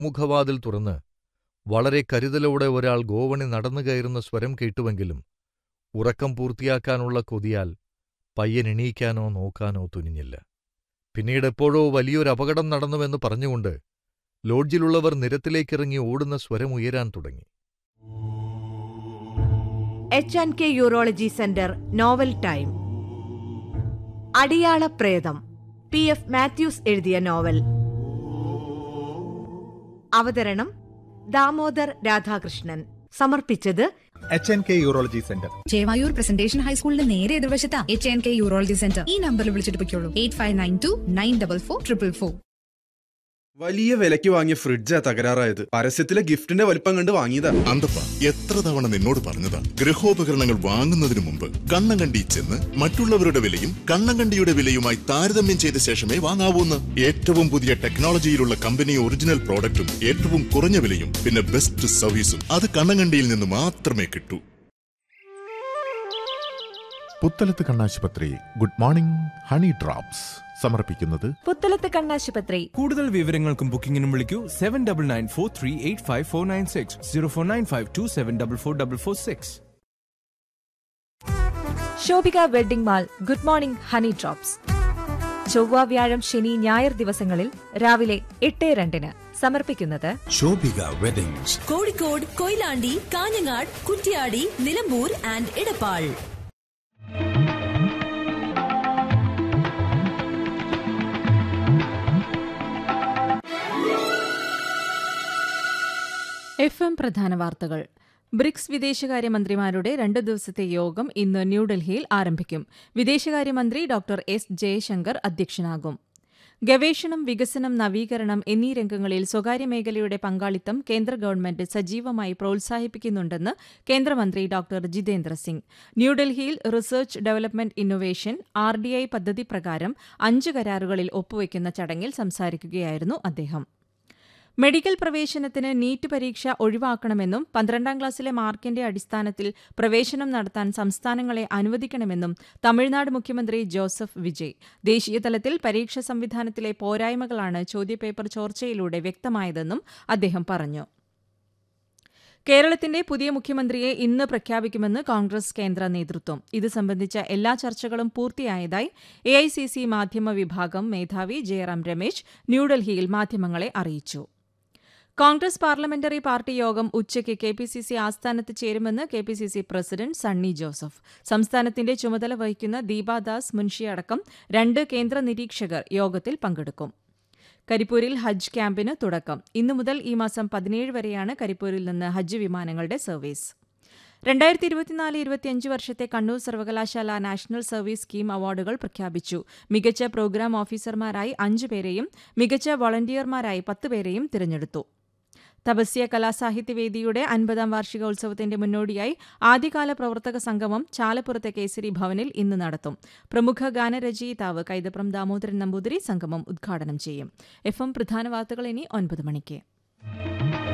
മുഖവാതിൽ തുറന്ന് വളരെ കരുതലോടെ ഒരാൾ ഗോവണി നടന്നു കയറുന്ന സ്വരം കേട്ടുവെങ്കിലും ഉറക്കം പൂർത്തിയാക്കാനുള്ള കൊതിയാൽ പയ്യൻ എണീക്കാനോ നോക്കാനോ തുനിഞ്ഞില്ല പിന്നീട് എപ്പോഴോ വലിയൊരു അപകടം നടന്നുവെന്ന് പറഞ്ഞുകൊണ്ട് ലോഡ്ജിലുള്ളവർ നിരത്തിലേക്കിറങ്ങി ഓടുന്ന സ്വരം ഉയരാൻ തുടങ്ങി H and K urology centre novel time അടിയാള പ്രേതം പി എഫ് മാത്യൂസ് എഴുതിയ നോവൽ അവതരണം ദാമോദർ രാധാകൃഷ്ണൻ സമർപ്പിച്ചത് H N K urology centre Chevayur presentation ഹൈസ്കൂളിന്റെ നേരെ എതിർവശത്താ H N K urology centre ഈ നമ്പറിൽ വിളിച്ചിട്ട് പൊയ്ക്കോളൂ eight five nine two nine double four triple four വലിയ വിലയ്ക്ക് വാങ്ങിയ ഫ്രിഡ്ജാ തകരാറായത് പരസ്യത്തിലെ ഗിഫ്റ്റിന്റെ വലിപ്പം കണ്ട് വാങ്ങിയതാ അന്തപ്പ എത്ര തവണ നിന്നോട് പറഞ്ഞതാ ഗൃഹോപകരണങ്ങൾ വാങ്ങുന്നതിന് മുമ്പ് കണ്ണം കണ്ടി ചെന്ന് മറ്റുള്ളവരുടെ വിലയും കണ്ണം കണ്ടിയുടെ വിലയുമായി താരതമ്യം ചെയ്ത ശേഷമേ വാങ്ങാവൂന്ന് ഏറ്റവും പുതിയ ടെക്നോളജിയിലുള്ള കമ്പനി ഒറിജിനൽ പ്രോഡക്റ്റും ഏറ്റവും കുറഞ്ഞ വിലയും പിന്നെ ബെസ്റ്റ് സർവീസും അത് കണ്ണങ്കണ്ടിയിൽ നിന്ന് മാത്രമേ കിട്ടൂ പുത്തലത്ത് കണ്ണാശുപത്രി ഗുഡ് മോർണിംഗ് ഹണി ഡ്രോപ്സ് സമർപ്പിക്കുന്നത് പുത്തലത്ത് കണ്ണാശുപത്രി കൂടുതൽ വിവരങ്ങൾക്കും ബുക്കിംഗിനും വിളിക്കൂ seven double nine four three eight five four nine six zero four nine five two seven double four double four six Shobhika wedding mall good morning honey drops ചൊവ്വ വ്യാഴം ശനി ഞായർ ദിവസങ്ങളിൽ രാവിലെ എട്ട് രണ്ടിന് സമർപ്പിക്കുന്നത് Shobhika weddings Kozhikode Koyilandy Kanhangad Kuttiady Nilambur and Edappal F M പ്രധാന വാർത്തകൾ ബ്രിക്സ് വിദേശകാര്യമന്ത്രിമാരുടെ രണ്ട് ദിവസത്തെ യോഗം ഇന്ന് ന്യൂഡൽഹിയിൽ ആരംഭിക്കും വിദേശകാര്യമന്ത്രി ഡോക്ടർ എസ് ജയശങ്കർ അധ്യക്ഷനാകും ഗവേഷണം വികസനം നവീകരണം എന്നീ രംഗങ്ങളിൽ സ്വകാര്യ മേഖലയുടെ പങ്കാളിത്തം കേന്ദ്ര ഗവൺമെന്റ് സജീവമായി പ്രോത്സാഹിപ്പിക്കുന്നുണ്ടെന്ന് കേന്ദ്രമന്ത്രി ഡോക്ടർ ജിതേന്ദ്ര സിംഗ് ന്യൂഡൽഹിയിൽ research development innovation R D I പദ്ധതി പ്രകാരം അഞ്ച് കരാറുകളിൽ ഒപ്പുവയ്ക്കുന്ന ചടങ്ങിൽ സംസാരിക്കുകയായിരുന്നു അദ്ദേഹം മെഡിക്കൽ പ്രവേശനത്തിന് നീറ്റ് പരീക്ഷ ഒഴിവാക്കണമെന്നും പന്ത്രണ്ടാം ക്ലാസ്സിലെ മാർക്കിന്റെ അടിസ്ഥാനത്തിൽ പ്രവേശനം നടത്താൻ സംസ്ഥാനങ്ങളെ അനുവദിക്കണമെന്നും തമിഴ്നാട് മുഖ്യമന്ത്രി ജോസഫ് വിജയ് ദേശീയതലത്തിൽ പരീക്ഷാ സംവിധാനത്തിലെ പോരായ്മകളാണ് ചോദ്യപേപ്പർ ചോർച്ചയിലൂടെ വ്യക്തമായതെന്നും അദ്ദേഹം പറഞ്ഞു കേരളത്തിന്റെ പുതിയ മുഖ്യമന്ത്രിയെ ഇന്ന് പ്രഖ്യാപിക്കുമെന്ന് കോൺഗ്രസ് കേന്ദ്ര നേതൃത്വം ഇത് സംബന്ധിച്ച എല്ലാ ചർച്ചകളും പൂർത്തിയായതായി എഐസിസി മാധ്യമ വിഭാഗം മേധാവി ജയറാം രമേശ് ന്യൂഡൽഹിയിൽ മാധ്യമങ്ങളെ അറിയിച്ചു കോൺഗ്രസ് പാർലമെന്ററി പാർട്ടി യോഗം ഉച്ചയ്ക്ക് കെ പി സി സി ആസ്ഥാനത്ത് ചേരുമെന്ന് K P C C president Sunny Joseph സംസ്ഥാനത്തിന്റെ ചുമതല വഹിക്കുന്ന ദീപാദാസ് മുൻഷി അടക്കം രണ്ട് കേന്ദ്ര നിരീക്ഷകർ യോഗത്തിൽ പങ്കെടുക്കും കരിപ്പൂരിൽ ഹജ്ജ് ക്യാമ്പിന് തുടക്കം ഇന്നു മുതൽ ഈ മാസം പതിനേഴ് വരെയാണ് കരിപ്പൂരിൽ നിന്ന് ഹജ്ജ് വിമാനങ്ങളുടെ സർവീസ് രണ്ടായിരത്തി ഇരുപത്തിനാല് ഇരുപത്തിയഞ്ച് വർഷത്തെ കണ്ണൂർ സർവകലാശാല നാഷണൽ സർവീസ് സ്കീം അവാർഡുകൾ പ്രഖ്യാപിച്ചു മികച്ച പ്രോഗ്രാം ഓഫീസർമാരായി അഞ്ച് പേരെയും മികച്ച വോളണ്ടിയർമാരായി പത്ത് പേരെയും തിരഞ്ഞെടുത്തു തപസ്യ കലാസാഹിത്യവേദിയുടെ അൻപതാം വാർഷികോത്സവത്തിന്റെ മുന്നോടിയായി ആദ്യകാല പ്രവർത്തക സംഗമം ചാലപ്പുറത്തെ കേസരി ഭവനിൽ ഇന്ന് നടത്തും പ്രമുഖ ഗാനരചയിതാവ് കൈതപ്രം ദാമോദരൻ നമ്പൂതിരി സംഗമം ഉദ്ഘാടനം ചെയ്യും എഫ് എം പ്രധാന വാർത്തകൾ ഇനി ഒൻപത് മണിക്ക്